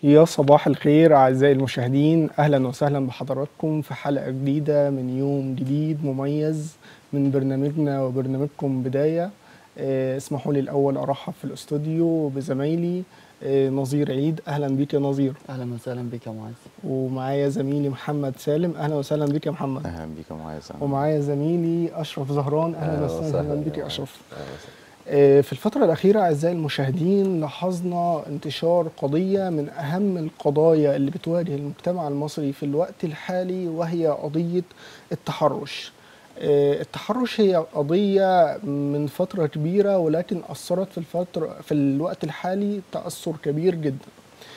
يا صباح الخير أعزائي المشاهدين أهلا وسهلا بحضراتكم في حلقة جديدة من يوم جديد مميز من برنامجنا وبرنامجكم بداية آه، اسمحوا لي الأول أرحب في الأستوديو بزمايلي آه، نظير عيد أهلا بيك يا نظير اهلا وسهلا بك يا معاذ ومعايا زميلي محمد سالم أهلا وسهلا بك يا محمد اهلا بيك يا معاذ ومعايا زميلي أشرف زهران أهلا أهلا وسهلا وسهلا بك يا يا أشرف أهلا وسهلا. آه، في الفترة الأخيرة أعزائي المشاهدين لاحظنا انتشار قضية من أهم القضايا اللي بتواجه المجتمع المصري في الوقت الحالي وهي قضية التحرش آه، التحرش هي قضية من فترة كبيرة ولكن أثرت في الفترة في الوقت الحالي تأثر كبير جدا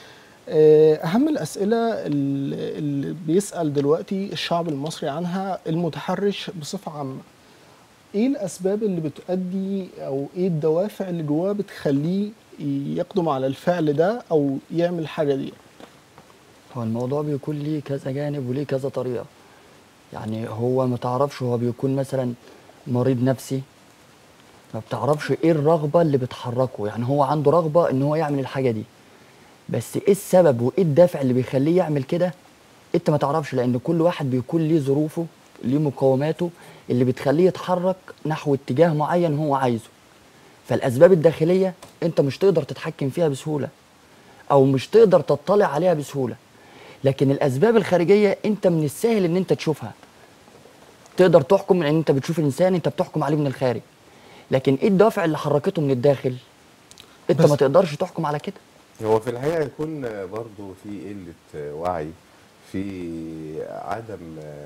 آه، أهم الأسئلة اللي اللي بيسأل دلوقتي الشعب المصري عنها المتحرش بصفة عامة ايه الاسباب اللي بتؤدي او ايه الدوافع اللي جواه بتخليه يقدم على الفعل ده او يعمل الحاجه دي هو الموضوع بيكون ليه كذا جانب وليه كذا طريقه يعني هو ما تعرفش هو بيكون مثلا مريض نفسي ما بتعرفش ايه الرغبه اللي بتحركه يعني هو عنده رغبه ان هو يعمل الحاجه دي بس ايه السبب وايه الدافع اللي بيخليه يعمل كده انت ما تعرفش لان كل واحد بيكون ليه ظروفه ليه مقوماته اللي بتخليه يتحرك نحو اتجاه معين هو عايزه فالاسباب الداخليه انت مش تقدر تتحكم فيها بسهوله او مش تقدر تطلع عليها بسهوله لكن الاسباب الخارجيه انت من السهل ان انت تشوفها تقدر تحكم لان انت بتشوف الانسان انت بتحكم عليه من الخارج لكن ايه الدافع اللي حركته من الداخل انت بس- ما تقدرش تحكم على كده هو في الحقيقه يكون برضو في قله وعي في عدم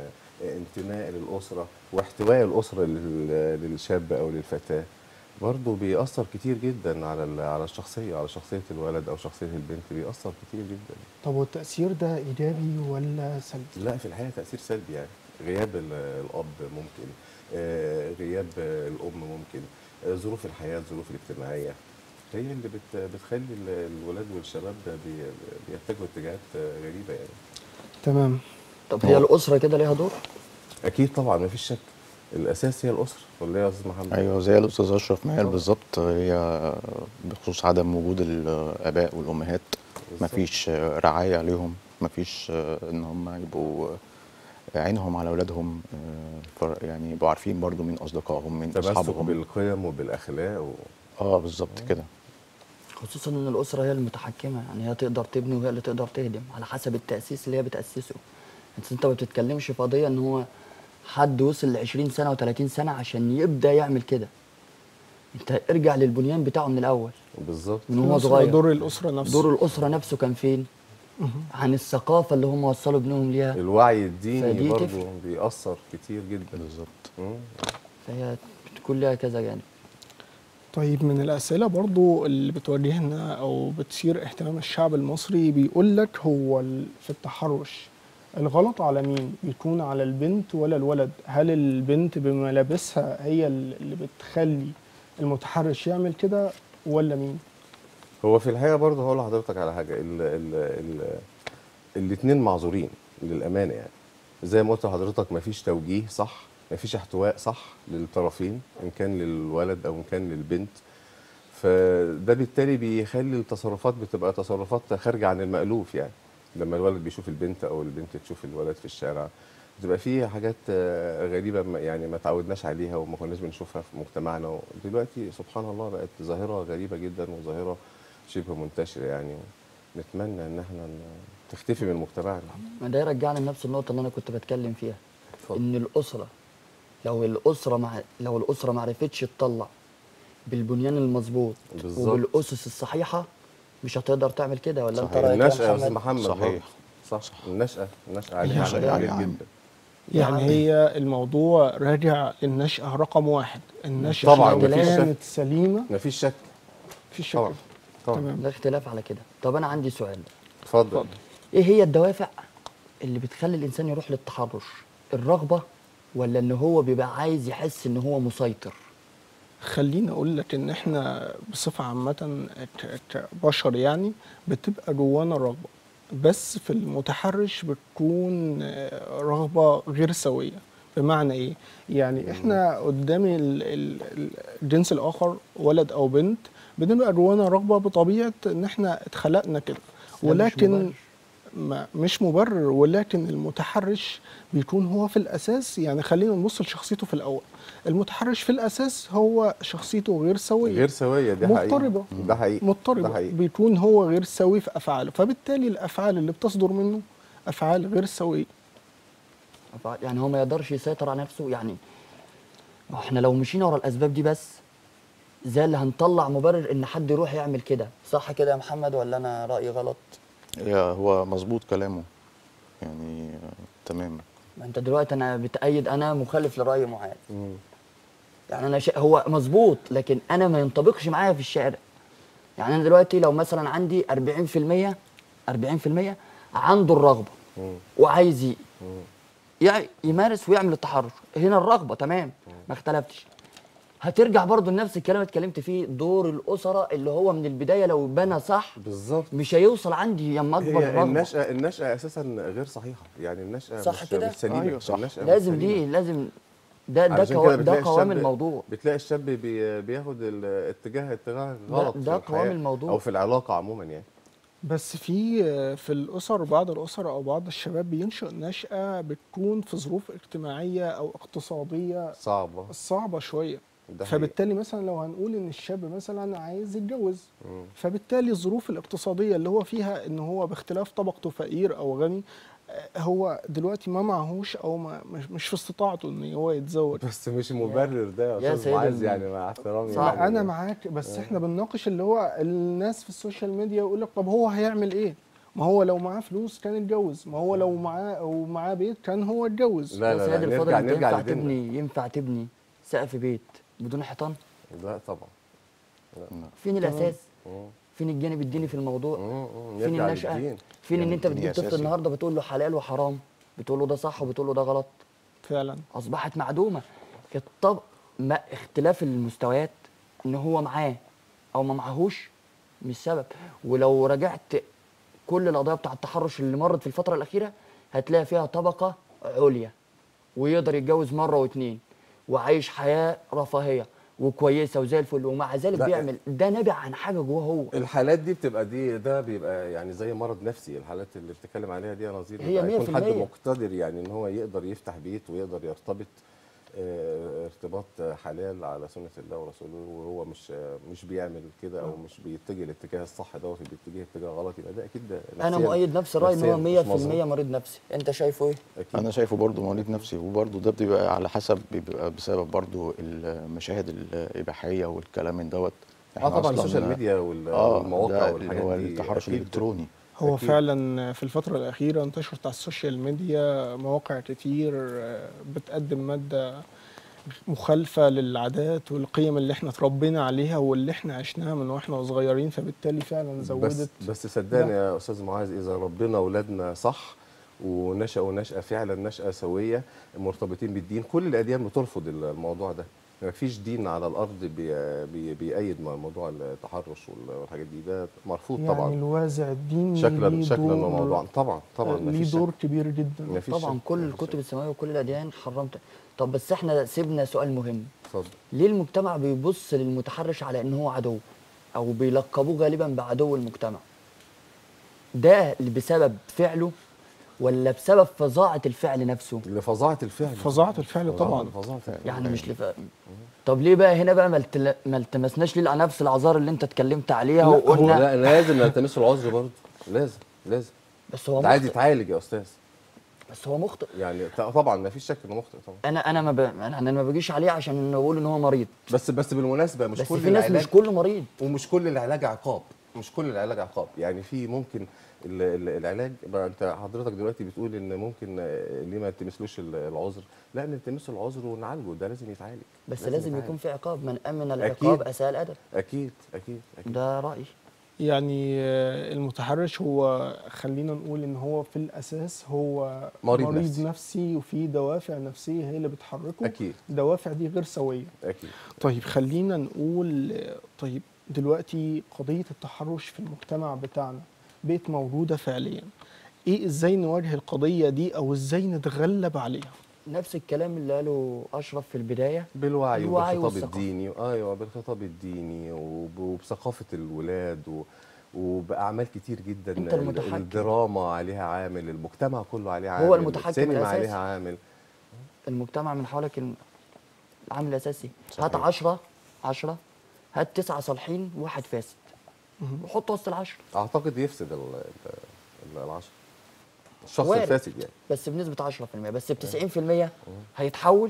انتماء للاسره واحتواء الاسره لل- للشاب او للفتاه برضه بيأثر كتير جدا على ال- على الشخصيه على شخصيه الولد او شخصيه البنت بيأثر كتير جدا طب والتاثير ده ايجابي ولا سلبي لا في الحقيقه تأثير سلبي يعني غياب ال- الاب ممكن آه، غياب الام ممكن آه، ظروف الحياه الظروف الاجتماعيه هي اللي بت بتخلي ال- الولاد والشباب بي- بيتجهوا اتجاهات آه، غريبه يعني تمام طب هي الاسره كده ليها دور اكيد طبعا ما فيش شك الاساس هي الاسره ولا ايه يا استاذ محمد ايوه زي الاستاذ اشرف ماهر بالظبط هي بخصوص عدم وجود الاباء والامهات بالظبط. مفيش رعايه عليهم مفيش ان هم يبقوا عينهم على اولادهم فر- يعني يبقوا عارفين برضو مين اصدقائهم مين تمسك اصحابهم بالقيم وبالاخلاق و... اه بالظبط كده خصوصا ان الاسره هي المتحكمه يعني هي تقدر تبني وهي اللي تقدر تهدم على حسب التاسيس اللي هي بتاسسه انت انت ما بتتكلمش في قضيه ان هو حد وصل ل 20 سنه و30 سنه عشان يبدا يعمل كده انت ارجع للبنيان بتاعه من الاول بالظبط من هو الأسرة صغير دور الاسره نفسه دور الاسره نفسه كان فين عن الثقافه اللي هم وصلوا ابنهم ليها الوعي الديني فدي برضه تفرق. بيأثر كتير جدا بالظبط مم. فهي بتكون لها كذا جانب طيب من الاسئله برضو اللي بتواجهنا او بتثير اهتمام الشعب المصري بيقول لك هو ال- في التحرش الغلط على مين بيكون على البنت ولا الولد هل البنت بملابسها هي ال- اللي بتخلي المتحرش يعمل كده ولا مين هو في الحقيقه برضه هقول لحضرتك على حاجه ال ال ال الاثنين معذورين للامانه يعني زي ما قلت لحضرتك مفيش توجيه صح مفيش احتواء صح للطرفين ان كان للولد او ان كان للبنت فده بالتالي بيخلي التصرفات بتبقى تصرفات خارجه عن المألوف يعني لما الولد بيشوف البنت او البنت تشوف الولد في الشارع بتبقى فيه حاجات آه، غريبه ما- يعني ما تعودناش عليها وما كناش بنشوفها في مجتمعنا دلوقتي سبحان الله بقت ظاهره غريبه جدا وظاهره شبه منتشره يعني نتمنى ان احنا ن- تختفي من مجتمعنا ما ده يرجعنا لنفس النقطه اللي انا كنت بتكلم فيها اتفضل. ان الاسره لو الاسره مع لو الاسره ما عرفتش تطلع بالبنيان المظبوط بالظبط. وبالاسس الصحيحه مش هتقدر تعمل كده ولا انت صحيح. رايك النشأة يا يا أستاذ محمد محمد صحيح. برضه. صح النشأة النشأة عليها النشأة عامل عليها كبير عامل. جدا يعني يعني- هي الموضوع راجع للنشأة رقم واحد النشأة طبعاً، لو مفيش شك. كانت سليمة مفيش شك في شك طبعا طبعا تمام لا اختلاف على كده طب انا عندي سؤال اتفضل ايه هي الدوافع اللي بتخلي الانسان يروح للتحرش الرغبه ولا ان هو بيبقى عايز يحس ان هو مسيطر خليني اقول لك ان احنا بصفه عامه ك- كبشر يعني بتبقى جوانا رغبه بس في المتحرش بتكون آه، رغبه غير سويه بمعنى ايه يعني احنا قدام ال- ال- ال- الجنس الاخر ولد او بنت بنبقى جوانا رغبه بطبيعه ان احنا اتخلقنا كده ده مش ولكن مبرر. ما مش مبرر ولكن المتحرش بيكون هو في الاساس يعني خلينا نبص لشخصيته في الاول المتحرش في الاساس هو شخصيته غير سويه غير سويه دي حقيقي مضطربة. ده حقيقي ده مضطربه حقيقي بيكون هو غير سوي في افعاله فبالتالي الافعال اللي بتصدر منه افعال غير سويه ف- يعني هو ما يقدرش يسيطر على نفسه يعني ما احنا لو مشينا ورا الاسباب دي بس زي اللي هنطلع مبرر ان حد يروح يعمل كده صح كده يا محمد ولا انا رايي غلط هي هو مظبوط كلامه يعني آه، تمام ما انت دلوقتي انا بتأيد انا مخالف لراي معاذ مم. يعني انا شا... هو مظبوط لكن انا ما ينطبقش معايا في الشارع يعني انا دلوقتي لو مثلا عندي 40% 40% عنده الرغبه مم. وعايز ي- مم. يع- يمارس ويعمل التحرش هنا الرغبه تمام ما اختلفتش هترجع برضو لنفس الكلام اللي اتكلمت فيه دور الاسره اللي هو من البدايه لو بنى صح بالظبط مش هيوصل عندي يما اكبر هي الرغبه النشأة النشأة أساسا غير صحيحة يعني النشأة صح مش كده؟ مش سليمة أيوة صح. النشأة مش لازم سليمة. دي لازم ده ده علشان كوا... كده ده بتلاقي قوام الشاب- الموضوع بتلاقي الشاب بي بياخد الاتجاه اتجاه غلط ده في قوام الحياة الموضوع. او في العلاقة عموما يعني بس في في الاسر بعض الاسر او بعض الشباب بينشئ نشأة بتكون في ظروف اجتماعية او اقتصادية صعبة صعبة شوية ده حقيقي. فبالتالي مثلا لو هنقول ان الشاب مثلا عايز يتجوز مم. فبالتالي الظروف الاقتصادية اللي هو فيها ان هو باختلاف طبقته فقير او غني آه، هو دلوقتي ما معهوش او ما مش- مش في استطاعته ان هو يتزوج بس مش مبرر ده يا يا سيد استاذ معاذ الم- يعني مع احترامي صح. يعني ما انا معاك بس احنا بنناقش اللي هو الناس في السوشيال ميديا يقول لك طب هو هيعمل ايه ما هو لو معاه فلوس كان اتجوز ما هو لو معاه او معاه بيت كان هو اتجوز لا يا لا سيد لا الفاضل نرجع انت نرجع ينفع لديننا تبني ينفع تبني سقف بيت بدون حيطان لا طبعا فين الاساس مم. فين الجانب الديني في الموضوع مم. مم. فين نرجع النشأة للدين. فين ان يعني انت الدين بتجيب طفل أساسي. النهارده بتقول له حلال وحرام بتقول له ده صح وبتقول له ده غلط فعلا اصبحت معدومه الطب ما اختلاف المستويات ان هو معاه او ما معهوش مش سبب ولو رجعت كل القضايا بتاع التحرش اللي مرت في الفتره الاخيره هتلاقي فيها طبقه عليا ويقدر يتجوز مره واتنين وعايش حياه رفاهيه وكويسه وزي الفل ومع ذلك لا. بيعمل ده نابع عن حاجه جوه هو الحالات دي بتبقى دي ده بيبقى يعني زي مرض نفسي الحالات اللي بتتكلم عليها دي يا نظير هي بيبقى يكون 100%. حد مقتدر يعني ان هو يقدر يفتح بيت ويقدر يرتبط آه، ارتباط حلال على سنه الله ورسوله وهو مش آه، مش بيعمل كده او مش بيتجه الاتجاه الصح دوت بيتجه اتجاه غلط يبقى ده اكيد ده انا نفسياً- مؤيد نفس الراي ان نفسياً هو مش 100% مظبوط. مريض نفسي انت شايفه ايه اكيد انا شايفه برضو مريض نفسي وبرضو ده بيبقى على حسب بيبقى بسبب برضو المشاهد الاباحيه والكلام من دوت اه إحنا طبعا أصلاً- السوشيال ميديا وال- اه والمواقع ده اللي والحاجات هو دي التحرش أكيد. الالكتروني هو أكيد. فعلا في الفترة الأخيرة انتشرت على السوشيال ميديا مواقع كتير آه، بتقدم مادة مخالفة للعادات والقيم اللي احنا اتربينا عليها واللي احنا عشناها من واحنا صغيرين فبالتالي فعلا بس زودت بس صدقني يا استاذ معاذ اذا ربنا اولادنا صح ونشأوا نشأة فعلا نشأة سوية مرتبطين بالدين كل الأديان بترفض الموضوع ده ما فيش دين على الأرض بي بي بيأيد موضوع التحرش وال- والحاجات دي ده مرفوض يعني طبعا الوازع الديني شكلا ليه شكلا دور- وموضوعا طبعا طبعا ما ليه فيش دور شك. كبير جدا ما فيش طبعا شك. كل ما فيش الكتب شك. السماويه وكل الاديان حرمت طب بس احنا سيبنا سؤال مهم اتفضل ليه المجتمع بيبص للمتحرش على ان هو عدو او بيلقبوه غالبا بعدو المجتمع ده بسبب فعله ولا بسبب فظاعه الفعل نفسه لفظاعة الفعل فظاعة الفعل طبعا. فظاعة الفعل يعني مش لف... طب ليه بقى هنا بقى ما التل- ما التمسناش ليه نفس الاعذار اللي انت اتكلمت عليها لا، وقلنا لا لازم نلتمس العذر برضه لازم لازم بس هو ده عايز مخطئ يتعالج يا استاذ بس هو مخطئ يعني ط- طبعا ما فيش شك انه مخطئ طبعا انا انا ما ب... انا أنا ما بجيش عليه عشان انه بقول ان هو مريض بس بس بالمناسبه مش بس كل في ناس العلاج مش كله مريض ومش كل العلاج عقاب مش كل العلاج عقاب يعني في ممكن ال- ال- العلاج بقى انت حضرتك دلوقتي بتقول ان ممكن آه، ليه ما نلتمسلوش ال- العذر لا نلتمسه العذر ونعالجه ده لازم يتعالج بس لازم يتعالج. يكون في عقاب من امن العقاب أكيد. اساء الادب اكيد اكيد اكيد ده رايي يعني آه، المتحرش هو خلينا نقول ان هو في الاساس هو مريض مريض نفسي. نفسي وفي دوافع نفسيه هي اللي بتحركه اكيد الدوافع دي غير سويه اكيد طيب خلينا نقول آه، طيب دلوقتي قضيه التحرش في المجتمع بتاعنا بقت موجوده فعليا ايه ازاي نواجه القضيه دي او ازاي نتغلب عليها نفس الكلام اللي قاله اشرف في البدايه بالوعي الوعي وبالخطاب والثقافة. الديني ايوه بالخطاب الديني وب- وبثقافه الولاد و وباعمال كتير جدا أنت ال- المتحكم. الدراما عليها عامل المجتمع كله عليه عامل هو المتحكم السينما الأساسي. عليها عامل المجتمع من حولك الم- العامل الاساسي صحيح. هات 10 10 هات تسعه صالحين وواحد فاسد وحط وسط العشرة اعتقد يفسد ال- ال- ال- العشرة الشخص وارد. الفاسد يعني بس بنسبه 10% بس ب 90% هيتحول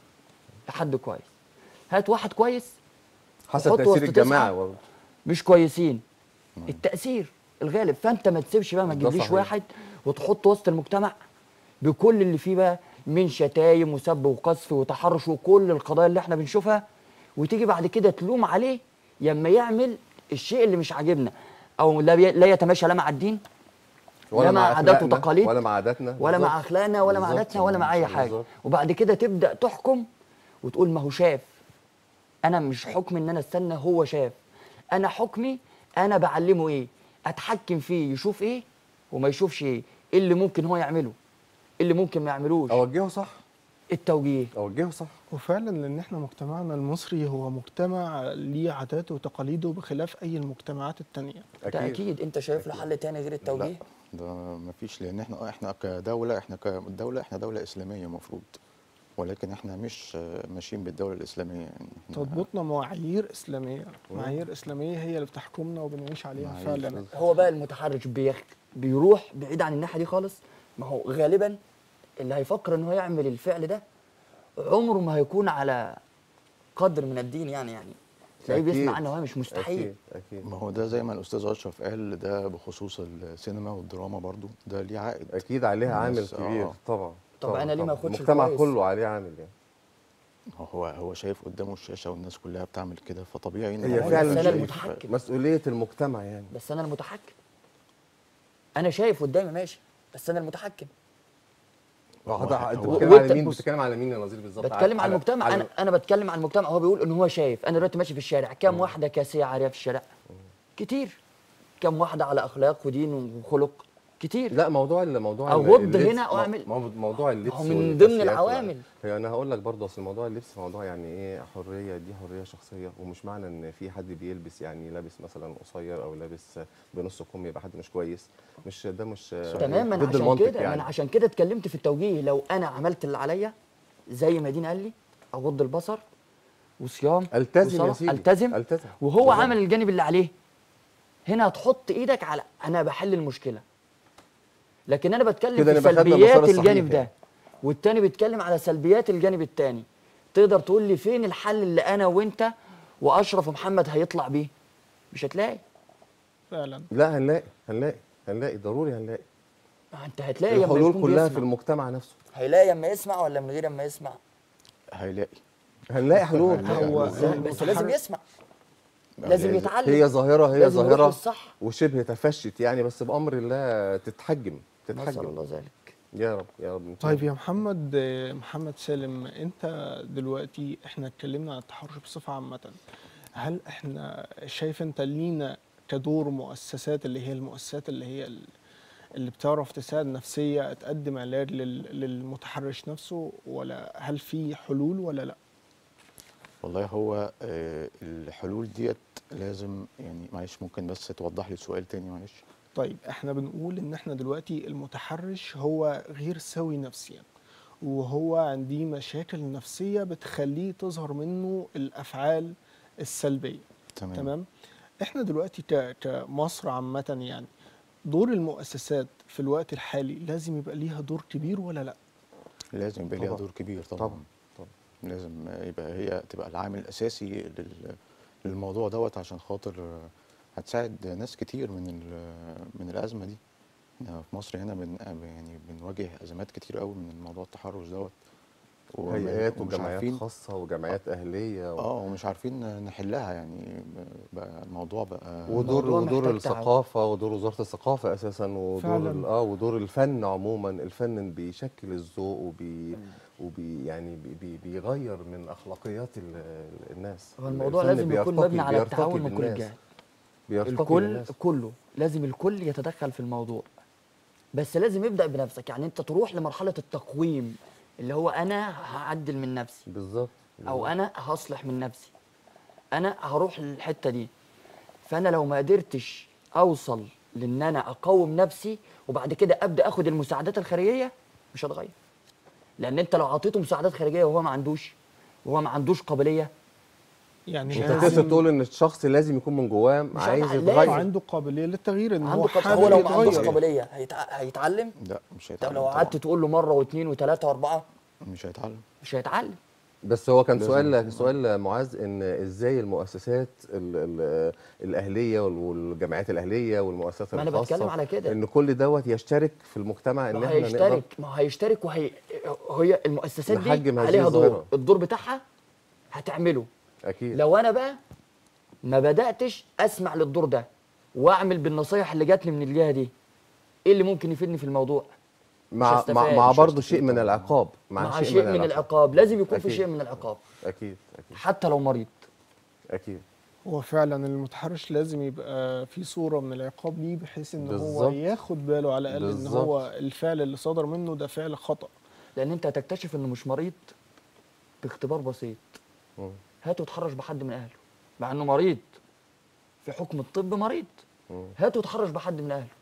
لحد كويس هات واحد كويس حسب وحط تاثير وسط الجماعه تسعة. برضه. مش كويسين التاثير الغالب فانت ما تسيبش بقى ما ده تجيبليش صحيح. واحد وتحط وسط المجتمع بكل اللي فيه بقى من شتايم وسب وقذف وتحرش وكل القضايا اللي احنا بنشوفها وتيجي بعد كده تلوم عليه لما يعمل الشيء اللي مش عاجبنا او لا بي- لا يتماشى لا مع الدين لا مع عادات أخلاقنا، وتقاليد ولا مع عاداتنا ولا مع بالظبط. اخلاقنا ولا مع بالظبط. عاداتنا ولا مع اي حاجه بالظبط. وبعد كده تبدا تحكم وتقول ما هو شاف انا مش حكم ان انا استنى هو شاف انا حكمي انا بعلمه ايه اتحكم فيه يشوف ايه وما يشوفش ايه ايه اللي ممكن هو يعمله ايه اللي ممكن ما يعملوش اوجهه صح التوجيه اوجهه صح وفعلا لان احنا مجتمعنا المصري هو مجتمع ليه عاداته وتقاليده بخلاف اي المجتمعات التانية ده اكيد انت شايف له حل تاني غير التوجيه لا ده مفيش لان احنا احنا كدوله احنا كدوله احنا دوله اسلاميه المفروض ولكن احنا مش آه، ماشيين بالدوله الاسلاميه يعني احنا تضبطنا معايير اسلاميه معايير اسلاميه هي اللي بتحكمنا وبنعيش عليها معايير. فعلا هو بقى المتحرش بيخ... بيروح بعيد عن الناحيه دي خالص ما هو غالبا اللي هيفكر ان هو يعمل الفعل ده عمره ما هيكون على قدر من الدين يعني يعني تلاقيه أكيد. بيسمع عنه هو مش مستحيل اكيد اكيد ما هو ده زي ما الاستاذ اشرف قال ده بخصوص السينما والدراما برضو ده ليه عائد اكيد عليها عامل الناس- كبير آه. طبعا طب طبعاً، أنا ليه ما طبعاً. أخدش المجتمع الكويس؟ كله عليه عامل يعني هو هو شايف قدامه الشاشه والناس كلها بتعمل كده فطبيعي ان هي هو فعلا بس أنا شايف المتحكم. مسؤوليه المجتمع يعني بس انا المتحكم انا شايف قدامي ماشي بس انا المتحكم هو هو- انت هو- بتتكلم وأنت على مين بص- بتتكلم على مين يا نظير بالظبط بتكلم عن على- المجتمع على- انا انا بتكلم عن المجتمع هو بيقول ان هو شايف انا دلوقتي ماشي في الشارع كام واحده كاسيه عاريه في الشارع كتير كام واحده على اخلاق ودين وخلق كتير لا موضوع ال- موضوع أغض اللبس- هنا مو- وأعمل- مو- موضوع اللبس هو من والكاسيات ضمن وال- العوامل. هي انا هقول لك برضه اصل موضوع اللبس موضوع يعني ايه حريه دي حريه شخصيه ومش معنى ان في حد بيلبس يعني لابس مثلا قصير او لابس بنص كم يبقى حد مش كويس مش ده مش تمام ما انا ضد عشان المنطق كده ما انا عشان كده اتكلمت في التوجيه لو انا عملت اللي عليا زي ما دين قال لي اغض البصر وصيام التزم يا وصلاة، سيدي التزم التزم وهو بالظبط. عمل الجانب اللي عليه هنا هتحط ايدك على انا بحل المشكله لكن انا بتكلم كده في نبقى خدنا سلبيات المسار الصحيح الجانب ده يعني. والتاني بيتكلم على سلبيات الجانب التاني تقدر تقول لي فين الحل اللي انا وانت واشرف ومحمد هيطلع بيه مش هتلاقي فعلا لا هنلاقي هنلاقي هنلاقي ضروري هنلاقي ما انت هتلاقي لما الحلول يكون كلها بيسمع. في المجتمع نفسه هيلاقي لما يسمع ولا من غير ما يسمع هيلاقي هنلاقي حلول هنلاقي هو حلول. بس لازم المتحرك- يسمع لازم لازم- يتعلم هي ظاهره هي لازم يروح ظاهره للصح وشبه تفشت يعني بس بامر الله تتحجم نسال تتحجم الله ذلك يا رب يا رب طيب يا محمد آه، محمد سالم انت دلوقتي احنا اتكلمنا عن التحرش بصفه عامه هل احنا شايف انت لينا كدور مؤسسات اللي هي المؤسسات اللي هي ال- اللي بتعرف تساعد نفسيه تقدم علاج لل- للمتحرش نفسه ولا هل في حلول ولا لا؟ والله هو آه، الحلول ديت لازم يعني معلش ممكن بس توضح لي السؤال تاني معلش طيب احنا بنقول ان احنا دلوقتي المتحرش هو غير سوي نفسيا وهو عنديه مشاكل نفسية بتخليه تظهر منه الأفعال السلبية تمام, تمام احنا دلوقتي ك- كمصر عامة يعني دور المؤسسات في الوقت الحالي لازم يبقى ليها دور كبير ولا لا لازم يبقى ليها طبعاً. دور كبير طبعا, طبعا طبعا لازم يبقى هي تبقى العامل الاساسي لل- للموضوع دوت عشان خاطر هتساعد ناس كتير من ال- من الازمه دي احنا في مصر هنا بن يعني بنواجه ازمات كتير قوي من موضوع التحرش دوت وم- هيئات ومش وجمعيات عارفين- خاصه وجمعيات اهليه و... اه ومش عارفين نحلها يعني بقى الموضوع بقى ودور الموضوع ودور محتاج تعاون. الثقافه ودور وزاره الثقافه اساسا ودور فعلاً. ال- اه ودور الفن عموما الفن بيشكل الذوق وبي وبي يعني بي بي بيغير من اخلاقيات ال- ال- الناس هو الموضوع الفن لازم يكون بيرتقي- مبني على بيرتقي التعاون من كل بالناس. الجهات بيرتقي الكل بالناس. كله لازم الكل يتدخل في الموضوع بس لازم يبدا بنفسك يعني انت تروح لمرحله التقويم اللي هو انا هعدل من نفسي بالظبط او انا هصلح من نفسي انا هروح للحته دي فانا لو ما قدرتش اوصل لان انا اقوم نفسي وبعد كده ابدا اخد المساعدات الخارجيه مش هتغير لان انت لو اعطيته مساعدات خارجيه وهو ما عندوش وهو ما عندوش قابليه يعني انت لازم تقدر تقول ان الشخص لازم يكون من جواه مش عايز عارف- يتغير لازم. عنده قابليه للتغيير ان هو عنده قاب... حابب هو لو ما عندوش يتغير. قابليه هيتع... هيتعلم لا مش طب هيتعلم لو طبعاً. قعدت تقول له مره واثنين وثلاثه واربعه مش هيتعلم مش هيتعلم بس هو كان لازم سؤال يكون- سؤال معاذ ان ازاي المؤسسات ال ال الاهليه وال- والجامعات الاهليه والمؤسسات ما أنا الخاصه بتكلم على كده. ان كل دوت يشترك في المجتمع ان ما هو احنا نقدر هيشترك ما هو هيشترك وهي هي المؤسسات دي نحجم هذه عليها دور الظاهرة. الدور بتاعها هتعمله اكيد لو انا بقى ما بداتش اسمع للدور ده واعمل بالنصايح اللي جات لي من الجهه دي ايه اللي ممكن يفيدني في الموضوع مع هستفاد، مع, مع مش برضه هستفيد شيء من طبعاً. العقاب مع, شيء من العقاب لازم يكون في أكيد. شيء من العقاب اكيد اكيد حتى لو مريض اكيد هو فعلا المتحرش لازم يبقى في صوره من العقاب ليه بحيث ان هو بالظبط. ياخد باله على الاقل ان بالظبط. هو الفعل اللي صدر منه ده فعل خطا لان انت هتكتشف انه مش مريض باختبار بسيط مم. هاته اتحرش بحد من اهله مع انه مريض في حكم الطب مريض مم. هاته اتحرش بحد من اهله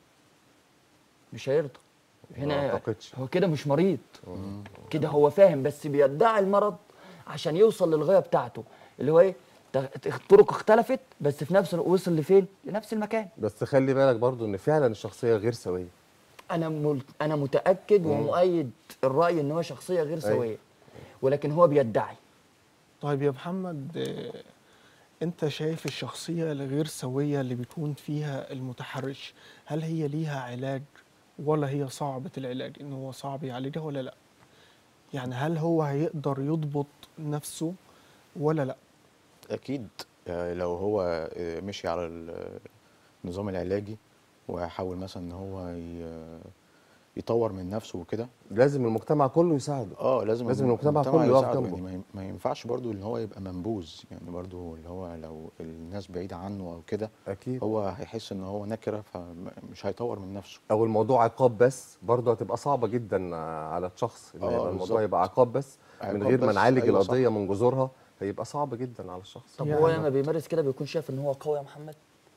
مش هيرضى ما هنا أعتقدش. هو كده مش مريض كده هو فاهم بس بيدعي المرض عشان يوصل للغايه بتاعته اللي هو ايه ت- الطرق اختلفت بس في نفس الوقت وصل لفين لنفس المكان بس خلي بالك برضه ان فعلا الشخصيه غير سويه انا مل... انا متاكد ومؤيد الراي ان هو شخصيه غير أيوة. سويه ولكن هو بيدعي طيب يا محمد آه، انت شايف الشخصيه الغير سويه اللي بيكون فيها المتحرش هل هي ليها علاج ولا هي صعبه العلاج ان هو صعب يعالجها ولا لا يعني هل هو هيقدر يضبط نفسه ولا لا اكيد آه، لو هو آه، مشي على ال- النظام العلاجي وحاول مثلا ان هو ي- يطور من نفسه وكده لازم المجتمع كله يساعده اه لازم لازم المجتمع كله يقف يساعده، جنبه. يعني ما ين- ما ينفعش برضو ان هو يبقى منبوذ يعني برضو اللي هو لو الناس بعيده عنه او كده اكيد هو هيحس ان هو نكره فمش هيطور من نفسه او الموضوع عقاب بس برضه هتبقى صعبه جدا على الشخص ان آه، يبقى الموضوع بالظبط. يبقى عقاب بس من عقاب غير ما بس، نعالج أيوة صح. القضيه من جذورها هيبقى صعب جدا على الشخص طب يعني- هو لما بيمارس كده بيكون شايف ان هو قوي يا محمد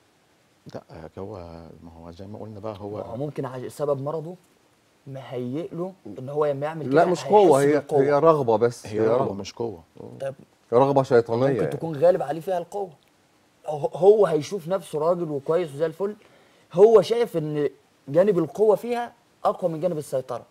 لا آه، هو ما هو زي ما قلنا بقى هو هو ممكن عج- سبب مرضه مهيئ له ان هو لما يعمل كده لا مش قوه هيحس هي بالقوة. هي رغبه بس هي رغبه مش قوه طيب رغبه شيطانيه ممكن يعني. تكون غالب عليه فيها القوه أو ه- هو هيشوف نفسه راجل وكويس وزي الفل هو شايف ان جانب القوه فيها اقوى من جانب السيطره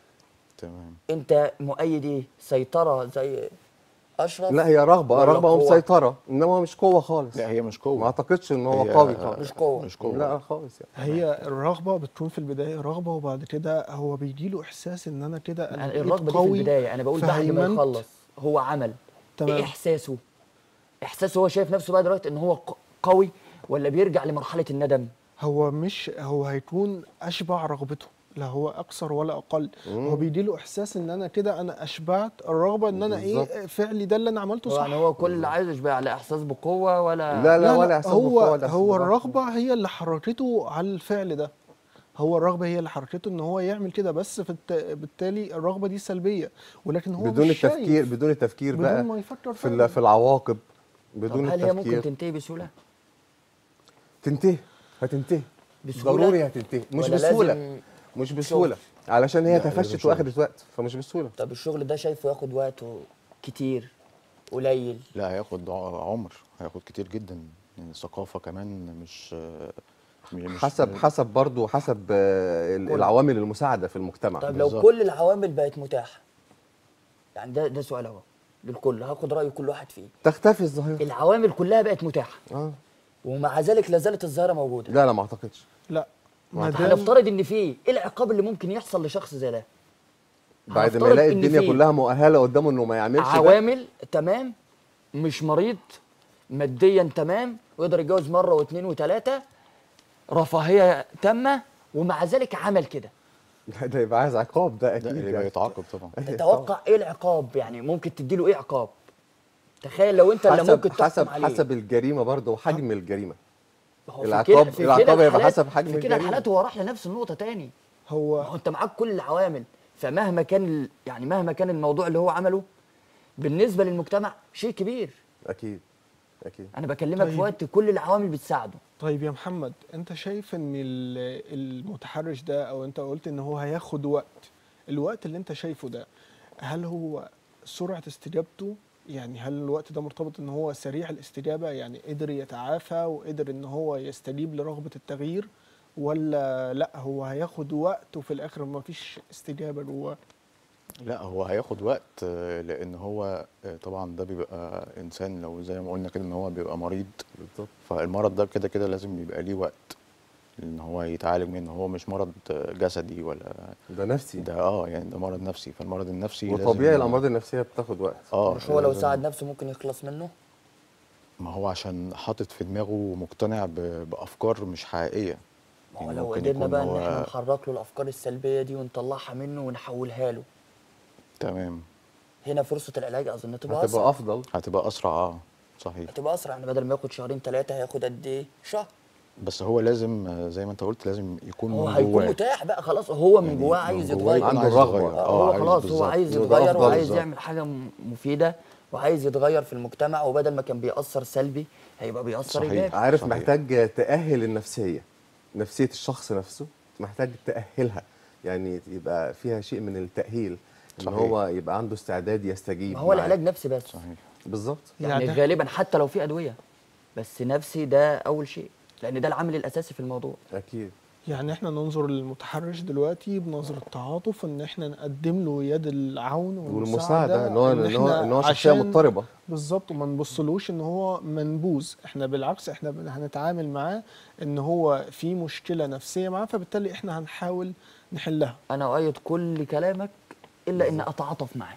تمام انت مؤيد ايه سيطره زي اشرف لا هي رغبه ولا رغبه قوة؟ ومسيطره انما مش قوه خالص لا هي مش قوه ما اعتقدش ان هو هي- قوي خالص مش قوه مش قوه لا خالص يعني هي الرغبه بتكون في البدايه رغبه وبعد كده هو بيجيله احساس ان انا كده أنا يعني بقيت الرغبه دي في قوي البدايه انا بقول بعد ما فهيمنت. يخلص هو عمل تمام. ايه احساسه احساسه هو شايف نفسه بقى دلوقتي ان هو ق- قوي ولا بيرجع لمرحله الندم هو مش هو هيكون اشبع رغبته لا هو اكثر ولا اقل هو بيديله احساس ان انا كده انا اشبعت الرغبه ان انا ايه بالظبط. فعلي ده اللي انا عملته هو صح يعني هو كل اللي عايز يشبع على احساس بقوه ولا لا لا ولا احساس هو بالقوة ولا إحساس هو بالراحة. الرغبه هي اللي حركته على الفعل ده هو الرغبه هي اللي حركته ان هو يعمل كده بس في الت... بالتالي الرغبه دي سلبيه ولكن هو بدون مش شايف. التفكير بدون التفكير بدون بقى ما يفكر في فعلا. ال- في العواقب طب بدون هل هي ممكن التفكير تنتهي بسهوله تنتهي هتنتهي بسهولة؟ ضروري هتنتهي مش ولا بسهوله لازم مش بسهوله علشان هي لا، لازم تفشت شغل. واخدت وقت فمش بسهوله طب الشغل ده شايفه ياخد وقته كتير قليل لا هياخد ع- عمر هياخد كتير جدا يعني الثقافه كمان مش مش حسب حسب برضه حسب آه، ال- كل- العوامل المساعده في المجتمع طيب لو بالظبط. كل العوامل بقت متاحه يعني ده ده سؤال اهو للكل هاخد راي كل واحد فيه تختفي الظاهره العوامل كلها بقت متاحه اه ومع ذلك لا زالت الظاهره موجوده لا لا ما اعتقدش لا ما دام هنفترض ان في ايه العقاب اللي ممكن يحصل لشخص زي ده بعد ما هنفترض يلاقي إن الدنيا في كلها مؤهله قدامه انه ما يعملش ده عوامل تمام مش مريض ماديا تمام ويقدر يتجوز مره واثنين وثلاثه رفاهيه تامه ومع ذلك عمل كده لا، ده يبقى عايز عقاب ده لا اكيد يبقى يعني. يتعاقب طبعا تتوقع ايه العقاب يعني ممكن تديله ايه عقاب تخيل لو انت اللي حسب ممكن تحكم حسب عليه حسب الجريمه برضه وحجم الجريمه هو في العقاب- كده- في العقاب كده هيبقى الحالات- حسب حجم في كده الجريمة. الحالات هو راح لنفس النقطه تاني ما هو هو انت معاك كل العوامل فمهما كان ال- يعني مهما كان الموضوع اللي هو عمله بالنسبه للمجتمع شيء كبير اكيد اكيد انا بكلمك طيب. في وقت كل العوامل بتساعده طيب يا محمد انت شايف ان ال- المتحرش ده او انت قلت ان هو هياخد وقت الوقت اللي انت شايفه ده هل هو سرعة استجابته يعني هل الوقت ده مرتبط ان هو سريع الاستجابة يعني قدر يتعافى وقدر ان هو يستجيب لرغبة التغيير ولا لا هو هياخد وقت وفي الاخر ما فيش استجابة جواه لا هو هياخد وقت آه، لان هو آه، طبعا ده بيبقى انسان لو زي ما قلنا كده ان هو بيبقى مريض بالظبط فالمرض ده كده كده لازم يبقى ليه وقت ان هو يتعالج منه هو مش مرض آه، جسدي ولا ده نفسي ده اه يعني ده مرض نفسي فالمرض النفسي لازم- وطبيعي الامراض النفسيه بتاخد وقت اه مش هو لو لازم- ساعد نفسه ممكن يخلص منه ما هو عشان حاطط في دماغه مقتنع ب- بافكار مش حقيقيه ما هو يعني لو ممكن قدرنا يكون بقى ان هو- احنا نحرك له الافكار السلبيه دي ونطلعها منه ونحولها له تمام هنا فرصه العلاج اظن تبقى هتبقى اسرع افضل هتبقى اسرع اه صحيح هتبقى اسرع يعني بدل ما ياخد شهرين ثلاثه هياخد قد ايه شهر بس هو لازم آه، زي ما انت قلت لازم يكون هو من هيكون جواه متاح بقى خلاص هو من يعني جواه من عايز جواه يتغير يكون عنده عايز الرغبة. يتغير. آه، هو عايز خلاص هو بالظبط. عايز يبقى يتغير أفضل وعايز بالظبط. يعمل حاجه م- مفيده وعايز يتغير في المجتمع وبدل ما كان بيأثر سلبي هيبقى بيأثر صحيح. ايجابي عارف صحيح. محتاج تأهل النفسية نفسية الشخص نفسه محتاج تأهلها يعني يبقى فيها شيء من التأهيل ان صحيح. هو يبقى عنده استعداد يستجيب ما هو معاه. العلاج نفسي بس صحيح بالظبط يعني يعني- غالبا حتى لو في ادويه بس نفسي ده اول شيء لان ده العامل الاساسي في الموضوع اكيد يعني احنا ننظر للمتحرش دلوقتي بنظرة تعاطف ان احنا نقدم له يد العون والمساعدة ان هو إن ان هو إحنا ان هو شخصية عشان- مضطربة بالظبط وما نبصلوش ان هو منبوذ احنا بالعكس احنا بن- هنتعامل معاه ان هو في مشكله نفسيه معاه فبالتالي احنا هنحاول نحلها انا اؤيد كل كلامك الا ان اتعاطف معاه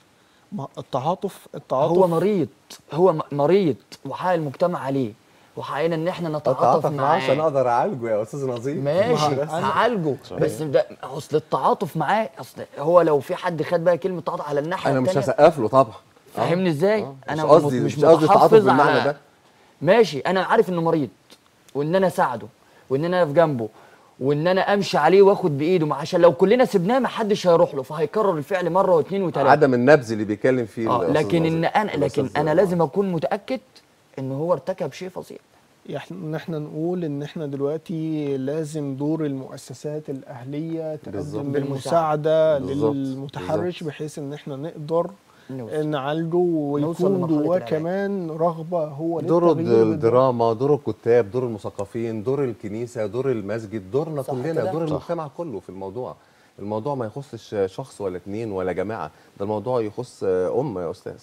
ما التعاطف التعاطف هو مريض هو م- مريض وحق المجتمع عليه وحقنا ان احنا نتعاطف اتعاطف معاه عشان معاه اقدر اعالجه يا استاذ نظيف ماشي ما- أنا- هعالجه صحيح. بس ده اصل التعاطف معاه اصل هو لو في حد خد بقى كلمه تعاطف على الناحيه انا مش التانية هسقف له طبعا آه. فاهمني ازاي آه. انا مش قصدي مش مش قصدي تعاطف متحفظ بالمعنى على- ده ماشي انا عارف انه مريض وان انا اساعده وان انا اقف جنبه وان انا امشي عليه واخد بايده ما عشان لو كلنا سبناه ما حدش هيروح له فهيكرر الفعل مره واثنين وثلاثه عدم النبذ اللي بيتكلم فيه اه الأستاذ لكن ان نظيف. انا لكن الأستاذ انا نظيف. لازم اكون متاكد ان هو ارتكب شيء فظيع احنا ان احنا نقول ان احنا دلوقتي لازم دور المؤسسات الاهليه بالظبط. تقدم بالمساعدة. المساعده بالظبط. للمتحرش بالظبط. بحيث ان احنا نقدر نوصل. نعالجه نوصل ويكون لمرحلة جواه العلاج. كمان رغبه هو دور للتغيير بالذات. الدراما دور الكتاب دور المثقفين دور الكنيسه دور المسجد دورنا صح كلنا كده؟ دور صح. المجتمع كله في الموضوع الموضوع ما يخصش شخص ولا اتنين ولا جماعه ده الموضوع يخص امه يا استاذ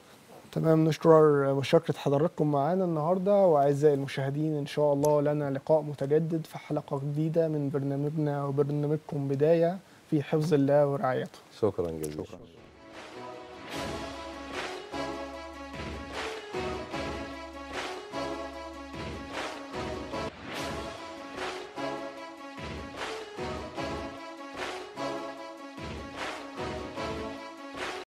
تمام نشكر مشاركة حضراتكم معانا النهاردة وأعزائي المشاهدين إن شاء الله لنا لقاء متجدد في حلقة جديدة من برنامجنا وبرنامجكم بداية في حفظ الله ورعايته شكرا جزيلا شكرا